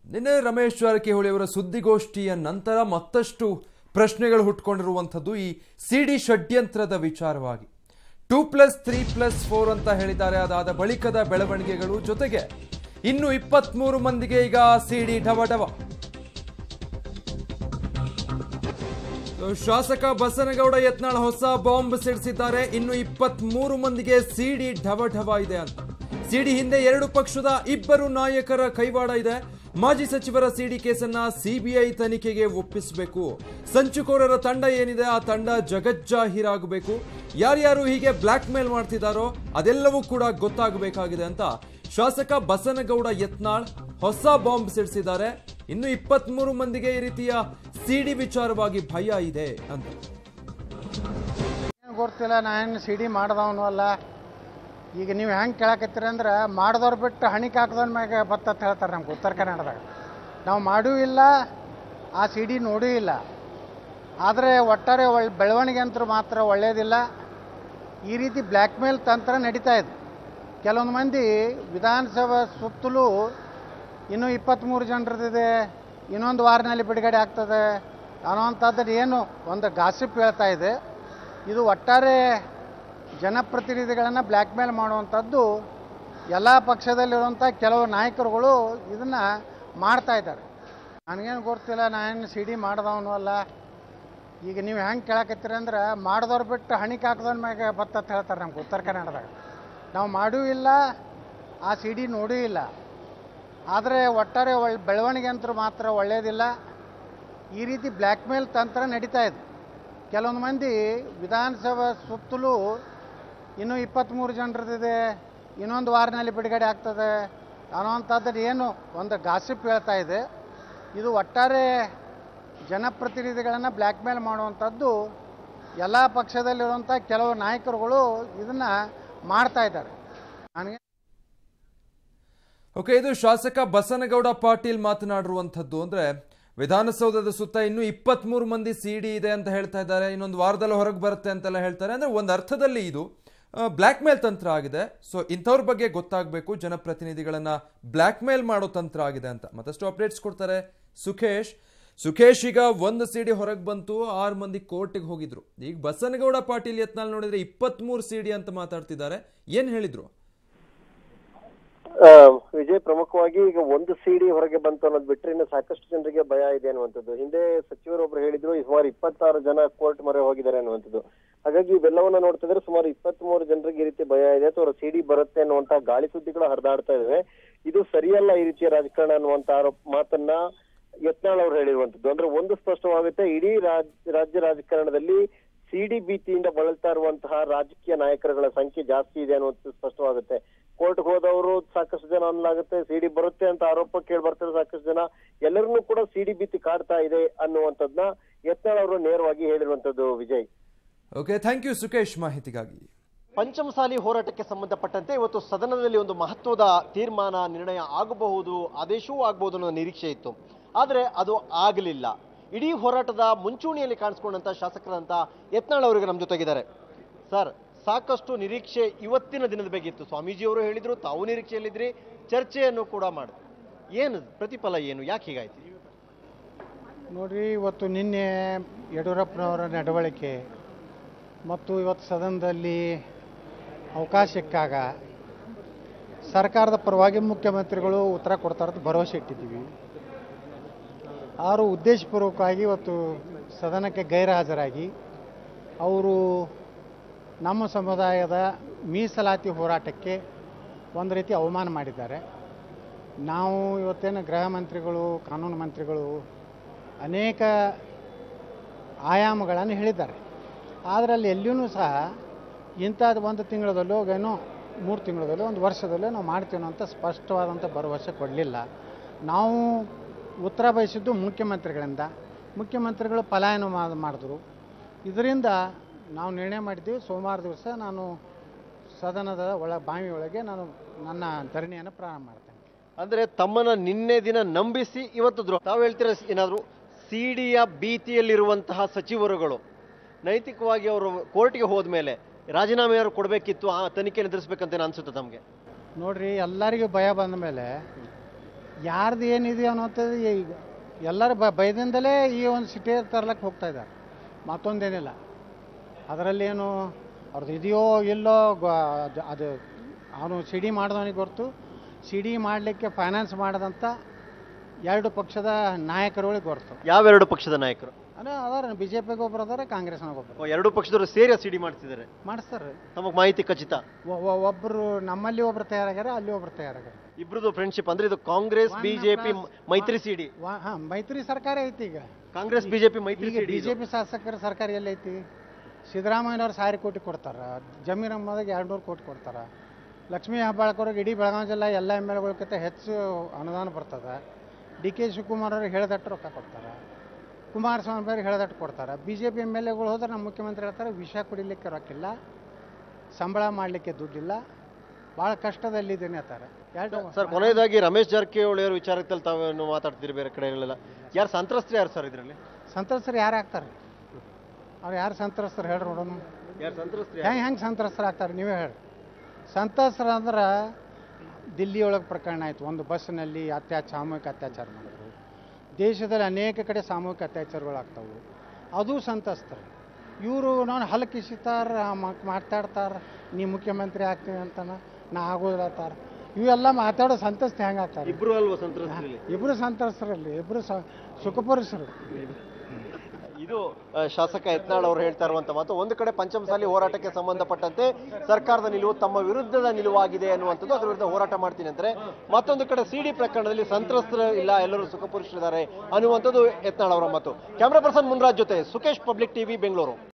ನಿನ್ನೆ ರಮೇಶ್ ಜಾರಕಿಹೊಳಿ ಅವರ ಸುದ್ದಿಗೋಷ್ಠಿಯ ನಂತರ ಮತ್ತಷ್ಟು ಪ್ರಶ್ನೆಗಳು ಹುಟ್ಕೊಂಡಿರುವಂಥದ್ದು ಈ ಸಿಡಿ ಷಡ್ಯಂತ್ರದ ವಿಚಾರವಾಗಿ two plus three plus four ಅಂತ ಹೇಳಿದ್ದಾರೆ ಅದಾದ ಬಳಿಕದ ಬೆಳವಣಿಗೆಗಳು ಜೊತೆಗೆ ಇನ್ನು ಇಪ್ಪತ್ಮೂರು ಮಂದಿಗೆ ಈಗ ಸಿಡಿ ಢವ ಢವ ಶಾಸಕ ಬಸನಗೌಡ ಯತ್ನಾಳ್ ಹೊಸ ಬಾಂಬ್ ಸಿಡಿಸಿದ್ದಾರೆ ಇನ್ನು ಇಪ್ಪತ್ತ್ ಮೂರು ಮಂದಿಗೆ ಸಿಡಿ ಢವ ಢವ ಇದೆ ಅಂತ ಸಿಡಿ ಹಿಂದೆ ಎರಡು ಪಕ್ಷದ ಇಬ್ಬರು ನಾಯಕರ ಕೈವಾಡ ಇದೆ ಮಾಜಿ ಸಚಿವರ ಸಿಡಿ ಕೇಸನ್ನ ಸಿಬಿಐ ತನಿಖೆಗೆ ಒಪ್ಪಿಸಬೇಕು ಸಂಚುಕೋರರ ತಂಡ ಏನಿದೆ ಆ ತಂಡ ಜಗಜ್ಜಾಹೀರಾಗಬೇಕು ಯಾರ್ಯಾರು ಹೀಗೆ ಬ್ಲಾಕ್ ಮೇಲ್ ಮಾಡ್ತಿದ್ದಾರೋ ಅದೆಲ್ಲವೂ ಕೂಡ ಗೊತ್ತಾಗಬೇಕಾಗಿದೆ ಅಂತ ಶಾಸಕ ಬಸನಗೌಡ ಯತ್ನಾಳ್ ಹೊಸ ಬಾಂಬ್ ಸಿಡಿಸಿದ್ದಾರೆ ಇನ್ನು ಇಪ್ಪತ್ಮೂರು ಮಂದಿಗೆ ಈ ರೀತಿಯ ಸಿಡಿ ವಿಚಾರವಾಗಿ ಭಯ ಇದೆ ಅಂತ ಏನ್ ಗೊತ್ತಿಲ್ಲ ನಾನು ಸಿ ಡಿ ಮಾಡ್ದವನು ಅಲ್ಲ ಈಗ ನೀವು ಹೆಂಗೆ ಕೇಳಕತ್ತೀರಿ ಅಂದ್ರೆ ಮಾಡ್ದವ್ರು ಬಿಟ್ಟು ಹಣಿಕೆ ಹಾಕ್ದವ್ರ ಮ್ಯಾಗ ಬತ್ತತ್ ಹೇಳ್ತಾರೆ ನಮ್ಗೆ ಉತ್ತರ ಕನ್ನಡದಾಗ ನಾವು ಮಾಡೂ ಇಲ್ಲ ಆ ಸಿ ಡಿ ನೋಡೂ ಇಲ್ಲ ಆದರೆ ಒಟ್ಟಾರೆ ಒಳ್ಳೆ ಬೆಳವಣಿಗೆ ಅಂತೂ ಮಾತ್ರ ಒಳ್ಳೆಯದಿಲ್ಲ ಈ ರೀತಿ ಬ್ಲ್ಯಾಕ್ ಮೇಲ್ ತಂತ್ರ ನಡೀತಾ ಇದೆ ಕೆಲವೊಂದು ಮಂದಿ ವಿಧಾನಸಭಾ ಸುತ್ತಲೂ ಇನ್ನೂ ಇಪ್ಪತ್ತ್ಮೂರು ಜನರದಿದೆ ಇನ್ನೊಂದು ವಾರದಲ್ಲಿ ಬಿಡುಗಡೆ ಆಗ್ತದೆ ಅನ್ನೋವಂಥದ್ದು ಏನು ಒಂದು ಗಾಸಿಪ್ ಹೇಳ್ತಾ ಇದೆ ಇದು ಒಟ್ಟಾರೆ ಜನಪ್ರತಿನಿಧಿಗಳನ್ನು ಬ್ಲ್ಯಾಕ್ ಮೇಲ್ ಮಾಡುವಂಥದ್ದು ಎಲ್ಲ ಪಕ್ಷದಲ್ಲಿರುವಂಥ ಕೆಲವು ನಾಯಕರುಗಳು ಇದನ್ನು ಮಾಡ್ತಾ ಇದ್ದಾರೆ ನನಗೇನು ಗೊತ್ತಿಲ್ಲ ನಾನು ಸಿ ಡಿ ಮಾಡ್ದವನು ಅಲ್ಲ ಈಗ ನೀವು ಹೆಂಗೆ ಕೇಳಕತ್ತೀರಿ ಅಂದ್ರೆ ಮಾಡ್ದವ್ರು ಬಿಟ್ಟು ಹಣಿಕೆ ಹಾಕ್ದವ್ರ ಮ್ಯಾಗ ಬತ್ತತ್ ಹೇಳ್ತಾರೆ ನಮ್ಗೆ ಉತ್ತರ ಕನ್ನಡದಾಗ ನಾವು ಮಾಡೂ ಇಲ್ಲ ಆ ಸಿ ಡಿ ನೋಡೂ ಇಲ್ಲ ಆದರೆ ಒಟ್ಟಾರೆ ಒಳ್ಳೆ ಬೆಳವಣಿಗೆ ಅಂತೂ ಮಾತ್ರ ಒಳ್ಳೆಯದಿಲ್ಲ ಈ ರೀತಿ ಬ್ಲ್ಯಾಕ್ ಮೇಲ್ ತಂತ್ರ ನಡೀತಾ ಇದೆ ಕೆಲವೊಂದು ಮಂದಿ ವಿಧಾನಸಭಾ ಸುತ್ತಲೂ ಇನ್ನೂ ಇಪ್ಪತ್ತ್ಮೂರು ಜನರದಿದೆ ಇನ್ನೊಂದು ವಾರದಲ್ಲಿ ಬಿಡುಗಡೆ ಆಗ್ತದೆ ಅನ್ನೋವಂಥದ್ದು ಏನು ಒಂದು ಗಾಸಿಪ್ ಹೇಳ್ತಾ ಇದೆ ಇದು ಒಟ್ಟಾರೆ ಜನಪ್ರತಿನಿಧಿಗಳನ್ನು ಬ್ಲ್ಯಾಕ್ ಮೇಲ್ ಮಾಡುವಂಥದ್ದು ಎಲ್ಲ ಪಕ್ಷದಲ್ಲಿರುವಂಥ ಕೆಲವು ನಾಯಕರುಗಳು ಇದನ್ನು ಮಾಡ್ತಾ ಇದ್ದಾರೆ ನನಗೆ ಓಕೆ ಇದು ಶಾಸಕ ಬಸನಗೌಡ ಪಾಟೀಲ್ ಮಾತನಾಡಿರುವಂಥದ್ದು ಅಂದ್ರೆ ವಿಧಾನಸೌಧದ ಸುತ್ತ ಇನ್ನು ಇಪ್ಪತ್ಮೂರು ಮಂದಿ ಸಿಡಿ ಇದೆ ಅಂತ ಹೇಳ್ತಾ ಇದ್ದಾರೆ ಇನ್ನೊಂದು ವಾರದಲ್ಲಿ ಹೊರಗೆ ಬರುತ್ತೆ ಅಂತೆಲ್ಲ ಹೇಳ್ತಾರೆ ಅಂದ್ರೆ ಒಂದು ಅರ್ಥದಲ್ಲಿ ಇದು ಬ್ಲ್ಯಾಕ್ ಮೇಲ್ ತಂತ್ರ ಆಗಿದೆ ಸೊ ಇಂಥವ್ರ ಬಗ್ಗೆ ಗೊತ್ತಾಗಬೇಕು ಜನಪ್ರತಿನಿಧಿಗಳನ್ನ ಬ್ಲ್ಯಾಕ್ ಮೇಲ್ ಮಾಡೋ ತಂತ್ರ ಆಗಿದೆ ಅಂತ ಮತ್ತಷ್ಟು ಅಪ್ಡೇಟ್ಸ್ ಕೊಡ್ತಾರೆ ಸುಖೇಶ್ ಸುಖೇಶ್ ಈಗ ಒಂದು ಸಿಡಿ ಹೊರಗೆ ಬಂತು ಆರು ಮಂದಿ ಕೋರ್ಟಿಗೆ ಹೋಗಿದ್ರು ಈಗ ಬಸನಗೌಡ ಪಾಟೀಲ್ ಯತ್ನಾಳ್ ನೋಡಿದ್ರೆ ಇಪ್ಪತ್ಮೂರು ಸಿಡಿ ಅಂತ ಮಾತಾಡ್ತಿದ್ದಾರೆ ಏನ್ ಹೇಳಿದ್ರು ಆ, ವಿಜಯ್ ಪ್ರಮುಖವಾಗಿ ಈಗ ಒಂದು ಸಿಡಿ ಹೊರಗೆ ಬಂತು ಅನ್ನೋದು ಬಿಟ್ರೆ ಇನ್ನು ಸಾಕಷ್ಟು ಜನರಿಗೆ ಭಯ ಇದೆ ಅನ್ನುವಂಥದ್ದು ಹಿಂದೆ ಸಚಿವರೊಬ್ರು ಹೇಳಿದ್ರು ಈ ಸುಮಾರು ಇಪ್ಪತ್ತಾರು ಜನ ಕೋರ್ಟ್ ಮೊರೆ ಹೋಗಿದ್ದಾರೆ ಅನ್ನುವಂಥದ್ದು ಹಾಗಾಗಿ ಇವೆಲ್ಲವನ್ನ ನೋಡ್ತಿದ್ರೆ ಸುಮಾರು ಇಪ್ಪತ್ತ್ ಮೂರು ಜನರಿಗೆ ಈ ರೀತಿ ಭಯ ಇದೆ ಅಥವಾ ಸಿಡಿ ಬರುತ್ತೆ ಅನ್ನುವಂತ ಗಾಳಿ ಸುದ್ದಿಗಳು ಹರಿದಾಡ್ತಾ ಇದಾವೆ ಇದು ಸರಿಯಲ್ಲ ಈ ರೀತಿಯ ರಾಜಕಾರಣ ಅನ್ನುವಂತ ಆರೋಪ ಮಾತನ್ನ ಯತ್ನಾಳ್ ಅವರು ಹೇಳಿರುವಂತದ್ದು ಅಂದ್ರೆ ಒಂದು ಸ್ಪಷ್ಟವಾಗುತ್ತೆ ಇಡೀ ರಾಜ್ ರಾಜ್ಯ ರಾಜಕಾರಣದಲ್ಲಿ ಸಿಡಿ ಭೀತಿಯಿಂದ ಬಳಲ್ತಾ ಇರುವಂತಹ ರಾಜಕೀಯ ನಾಯಕರುಗಳ ಸಂಖ್ಯೆ ಜಾಸ್ತಿ ಇದೆ ಅನ್ನುವಂಥದ್ದು ಸ್ಪಷ್ಟವಾಗುತ್ತೆ ಕೋರ್ಟ್ ಹೋದವರು ಸಾಕಷ್ಟು ಜನ ಅನ್ನಲಾಗುತ್ತೆ ಸಿಡಿ ಬರುತ್ತೆ ಅಂತ ಆರೋಪ ಕೇಳಿ ಬರ್ತಾರೆ ಸಾಕಷ್ಟು ಜನ ಎಲ್ಲರನ್ನೂ ಕೂಡ ಸಿಡಿ ಭೀತಿ ಕಾಡ್ತಾ ಇದೆ ಅನ್ನುವಂಥದ್ನ ಯತ್ನಾಳ್ ಅವರು ನೇರವಾಗಿ ಹೇಳಿರುವಂತದ್ದು Vijay okay thank you Sukesh ಮಾಹಿತಿಗಾಗಿ ಪಂಚಮಸಾಲಿ ಹೋರಾಟಕ್ಕೆ ಸಂಬಂಧಪಟ್ಟಂತೆ ಇವತ್ತು ಸದನದಲ್ಲಿ ಒಂದು ಮಹತ್ವದ ತೀರ್ಮಾನ ನಿರ್ಣಯ ಆಗಬಹುದು ಆದೇಶವೂ ಆಗಬಹುದು ಅನ್ನೋ ನಿರೀಕ್ಷೆ ಇತ್ತು ಆದರೆ ಅದು ಆಗಲಿಲ್ಲ ಇಡೀ ಹೋರಾಟದ ಮುಂಚೂಣಿಯಲ್ಲಿ ಕಾಣಿಸ್ಕೊಂಡಂತ ಶಾಸಕರಂತ ಯತ್ನಾಳ್ ಅವರಿಗೆ ನಮ್ಮ ಜೊತೆಗಿದ್ದಾರೆ ಸರ್ ಸಾಕಷ್ಟು ನಿರೀಕ್ಷೆ ಇವತ್ತಿನ ದಿನದ ಬಗ್ಗೆ ಇತ್ತು ಸ್ವಾಮೀಜಿಯವರು ಹೇಳಿದ್ರು ತಾವು ನಿರೀಕ್ಷೆಯಲ್ಲಿದ್ರಿ ಚರ್ಚೆಯನ್ನು ಕೂಡ ಮಾಡಿದ್ರು ಏನು ಪ್ರತಿಫಲ ಏನು ಯಾಕೆ ಹೀಗಾಯ್ತು ನೋಡ್ರಿ ಇವತ್ತು ನಿನ್ನೆ ಯಡಿಯೂರಪ್ಪನವರ ನಡವಳಿಕೆ ಮತ್ತು ಇವತ್ತು ಸದನದಲ್ಲಿ ಅವಕಾಶ ಸಿಕ್ಕಾಗ ಸರ್ಕಾರದ ಪರವಾಗಿ ಮುಖ್ಯಮಂತ್ರಿಗಳು ಉತ್ತರ ಕೊಡ್ತಾರಂತ ಭರವಸೆ ಇಟ್ಟಿದ್ದೀವಿ ಅವರು ಉದ್ದೇಶಪೂರ್ವಕವಾಗಿ ಇವತ್ತು ಸದನಕ್ಕೆ ಗೈರುಹಾಜರಾಗಿ ಅವರು ನಮ್ಮ ಸಮುದಾಯದ ಮೀಸಲಾತಿ ಹೋರಾಟಕ್ಕೆ ಒಂದು ರೀತಿ ಅವಮಾನ ಮಾಡಿದ್ದಾರೆ ನಾವು ಇವತ್ತೇನು ಗೃಹ ಮಂತ್ರಿಗಳು ಕಾನೂನು ಮಂತ್ರಿಗಳು ಅನೇಕ ಆಯಾಮಗಳನ್ನು ಹೇಳಿದ್ದಾರೆ ಆದರೆ ಅಲ್ಲಿ ಎಲ್ಲಿಯೂ ಸಹ ಇಂಥದ್ದು ಒಂದು ತಿಂಗಳದಲ್ಲೋ ಏನೋ ಮೂರು ತಿಂಗಳದಲ್ಲೋ ಒಂದು ವರ್ಷದಲ್ಲೋ ನಾವು ಮಾಡ್ತೀವಿ ಅಂತ ಸ್ಪಷ್ಟವಾದಂಥ ಭರವಸೆ ಕೊಡಲಿಲ್ಲ ನಾವು ಉತ್ತರ ಬಯಸಿದ್ದು ಮುಖ್ಯಮಂತ್ರಿಗಳಿಂದ ಮುಖ್ಯಮಂತ್ರಿಗಳು ಪಲಾಯನ ಮಾ- ಮಾಡಿದ್ರು ಇದರಿಂದ ನಾವು ನಿರ್ಣಯ ಮಾಡಿದ್ದೀವಿ ಸೋಮವಾರ ದಿವಸ ನಾನು ಸದನದ ಒಳ ಬಾವಿ ಒಳಗೆ ನಾನು ನನ್ನ ಧರಣಿಯನ್ನು ಪ್ರಾರಂಭ ಮಾಡ್ತೇನೆ ಅಂದ್ರೆ ತಮ್ಮನ್ನ ನಿನ್ನೆ ದಿನ ನಂಬಿಸಿ ಇವತ್ತು ದ್ರೋಹ ತಾವು ಹೇಳ್ತೀರ ಏನಾದ್ರು ಸಿಡಿಯ ಭೀತಿಯಲ್ಲಿರುವಂತಹ ಸಚಿವರುಗಳು ನೈತಿಕವಾಗಿ ಅವರು ಕೋರ್ಟ್ಗೆ ಹೋದ್ಮೇಲೆ ರಾಜೀನಾಮೆ ಯಾರು ಕೊಡಬೇಕಿತ್ತು ಆ ತನಿಖೆ ಎದುರಿಸ್ಬೇಕಂತ ಅನ್ಸುತ್ತೆ ತಮಗೆ ನೋಡ್ರಿ ಎಲ್ಲರಿಗೂ ಭಯ ಬಂದ ಮೇಲೆ ಯಾರ್ದು ಏನಿದೆ ಅನ್ನೋಂಥದ್ದು ಈಗ ಎಲ್ಲರ ಬ ಭಯದಿಂದಲೇ ಈ ಒಂದು ಸಿಟಿ ತರ್ಲಕ್ಕೆ ಹೋಗ್ತಾ ಇದ್ದಾರೆ ಮತ್ತೊಂದೇನಿಲ್ಲ ಅದರಲ್ಲೇನು ಅವ್ರದ್ದು ಇದೆಯೋ ಇಲ್ಲೋ ಗ- ಅದು- ಅದು ಅವನು ಸಿ ಡಿ ಮಾಡಿದವನಿಗೆ ಹೊರತು ಸಿ ಡಿ ಮಾಡಲಿಕ್ಕೆ ಫೈನಾನ್ಸ್ ಮಾಡಿದಂಥ ಎರಡು ಪಕ್ಷದ ನಾಯಕರುಗಳಿಗೆ ಹೊರತು ಯಾವೆರಡು ಪಕ್ಷದ ನಾಯಕರು ಅಂದರೆ ಅದಾರ ಬಿ ಜೆ ಪಿಗೆ ಒಬ್ಬರು ಅದಾರೆ ಕಾಂಗ್ರೆಸ್ನಾಗ ಒಬ್ಬರು ಓ, ಎರಡು ಪಕ್ಷದವರು ಸೇರಿ ಸಿಡಿ ಮಾಡ್ತಿದ್ದಾರೆ ಮಾಡಿಸ್ತಾರೆ ತಮಗೆ ಮಾಹಿತಿ ಖಚಿತ ಒಬ್ಬರು ನಮ್ಮಲ್ಲಿ ಒಬ್ರು ತಯಾರಾಗ್ಯಾರ ಅಲ್ಲಿ ಒಬ್ರು ತಯಾರಾಗ್ಯಾರ ಇಬ್ರದ್ದು ಫ್ರೆಂಡ್ಶಿಪ್ ಅಂದ್ರೆ ಇದು ಕಾಂಗ್ರೆಸ್ One ಬಿಜೆಪಿ plus ಮೈತ್ರಿ ಸಿಡಿ ವಾ- ಹಾ ಮೈತ್ರಿ ಸರ್ಕಾರ ಐತಿ ಈಗ ಕಾಂಗ್ರೆಸ್ ಬಿಜೆಪಿ ಮೈತ್ರಿ ಈಗ ಸಿಡಿ ಬಿ ಜೆ ಪಿ ಶಾಸಕರ ಸರ್ಕಾರ ಎಲ್ಲೈತಿ ಸಿದ್ದರಾಮಯ್ಯನವ್ರು ಸಾವಿರ ಕೋಟಿ ಕೊಡ್ತಾರ ಜಮೀರ್ ಅಹ್ಮದ್ಗೆ ಎರಡು ನೂರು ಕೋಟಿ ಕೊಡ್ತಾರ ಲಕ್ಷ್ಮೀ ಹೆಬ್ಬಾಳ್ಕರ್ಗೆ ಇಡೀ ಬೆಳಗಾವಿ ಜಿಲ್ಲಾ ಎಲ್ಲ ಎಮ್ ಎಲ್ ಎಗಳ್ಕಿಂತ ಹೆಚ್ಚು ಅನುದಾನ ಬರ್ತದೆ ಡಿ ಕೆ ಶಿವಕುಮಾರ್ ಅವ್ರಿಗೆ ಹೇಳಿದಟ್ಟು ರೊಕ್ಕ ಕೊಡ್ತಾರೆ ಕುಮಾರಸ್ವಾಮಿ ಅವ್ರಿಗೆ ಹೇಳಿದಟ್ಟು ಕೊಡ್ತಾರೆ B J P M L ಎಗಳು ಹೋದ್ರೆ ನಮ್ಮ ಮುಖ್ಯಮಂತ್ರಿ ಹೇಳ್ತಾರೆ ವಿಷ ಕುಡಿಲಿಕ್ಕೆ ರೊಕ್ಕಿಲ್ಲ ಸಂಬಳ ಮಾಡಲಿಕ್ಕೆ ದುಡ್ಡಿಲ್ಲ ಭಾಳ ಕಷ್ಟದಲ್ಲಿದ್ದೀನಿ ಅಂತಾರೆ ಎರಡು ಸರ್ ಕೊನೆಯದಾಗಿ ರಮೇಶ್ ಜಾರಕಿಹೊಳಿ ಅವರ ವಿಚಾರದಲ್ಲಿ ತಾವೇನು ಮಾತಾಡ್ತೀರಿ ಬೇರೆ ಕಡೆಗಳೆಲ್ಲ ಯಾರು ಸಂತ್ರಸ್ತರು ಯಾರು ಸರ್ ಇದರಲ್ಲಿ ಸಂತ್ರಸ್ತರು ಯಾರು ಆಗ್ತಾರೆ ಅವ್ರು ಯಾರು ಸಂತ್ರಸ್ತರು ಹೇಳ್ರಿ ನೋಡೋಣ ಯಾರು ಸಂತ್ರಸ್ತರು ಹೆಂಗೆ ಹೆಂಗೆ ಸಂತ್ರಸ್ತರು ಆಗ್ತಾರೆ ನೀವೇ ಹೇಳಿ ಸಂತ್ರಸ್ತರು ಅಂದ್ರೆ ದಿಲ್ಲಿ ಒಳಗೆ ಪ್ರಕರಣ ಆಯಿತು ಒಂದು ಬಸ್ಸಿನಲ್ಲಿ ಅತ್ಯಾಚಾರ ಸಾಮೂಹಿಕ ಅತ್ಯಾಚಾರ ಮಾಡಿದ್ರು ದೇಶದಲ್ಲಿ ಅನೇಕ ಕಡೆ ಸಾಮೂಹಿಕ ಅತ್ಯಾಚಾರಗಳು ಆಗ್ತಾವು ಅದು ಸಂತ್ರಸ್ತರು ಇವರು ನಾನು ಹಲಕಿಸಿತಾರ ಮಾತಾಡ್ತಾರ ನೀ ಮುಖ್ಯಮಂತ್ರಿ ಆಗ್ತೀನಿ ಅಂತಾನ ನಾ ಆಗೋದಿಲ್ಲತ್ತಾರ ಇವೆಲ್ಲ ಮಾತಾಡೋ ಸಂತಸ್ತ ಹೆಂಗೆ ಆಗ್ತಾರೆ ಇಬ್ರು ಅಲ್ವಾ ಸಂತ್ರಸ್ತರಲ್ಲಿ ಇಬ್ಬರು ಸಂತ್ರಸ್ತರಲ್ಲಿ ಇಬ್ಬರು ಸ ಸುಖಪುರುಷರು ಇದು ಆ, ಶಾಸಕ ಯತ್ನಾಳ್ ಅವರು ಹೇಳ್ತಾ ಇರುವಂತ ಮಾತು ಒಂದು ಕಡೆ ಪಂಚಮಸಾಲಿ ಹೋರಾಟಕ್ಕೆ ಸಂಬಂಧಪಟ್ಟಂತೆ ಸರ್ಕಾರದ ನಿಲುವು ತಮ್ಮ ವಿರುದ್ಧದ ನಿಲುವಾಗಿದೆ ಅನ್ನುವಂಥದ್ದು ಅದರ ವಿರುದ್ಧ ಹೋರಾಟ ಮಾಡ್ತೀನಿ ಅಂತಾರೆ ಮತ್ತೊಂದು ಕಡೆ ಸಿಡಿ ಪ್ರಕರಣದಲ್ಲಿ ಸಂತ್ರಸ್ತರು ಇಲ್ಲ ಎಲ್ಲರೂ ಸುಖಪುರುಷರಿದ್ದಾರೆ ಅನ್ನುವಂಥದ್ದು ಯತ್ನಾಳ್ ಅವರ ಮಾತು ಕ್ಯಾಮ್ರಾ ಪರ್ಸನ್ ಮುನ್ರಾಜ್ ಜೊತೆ ಸುಖೇಶ್ ಪಬ್ಲಿಕ್ ಟಿವಿ ಬೆಂಗಳೂರು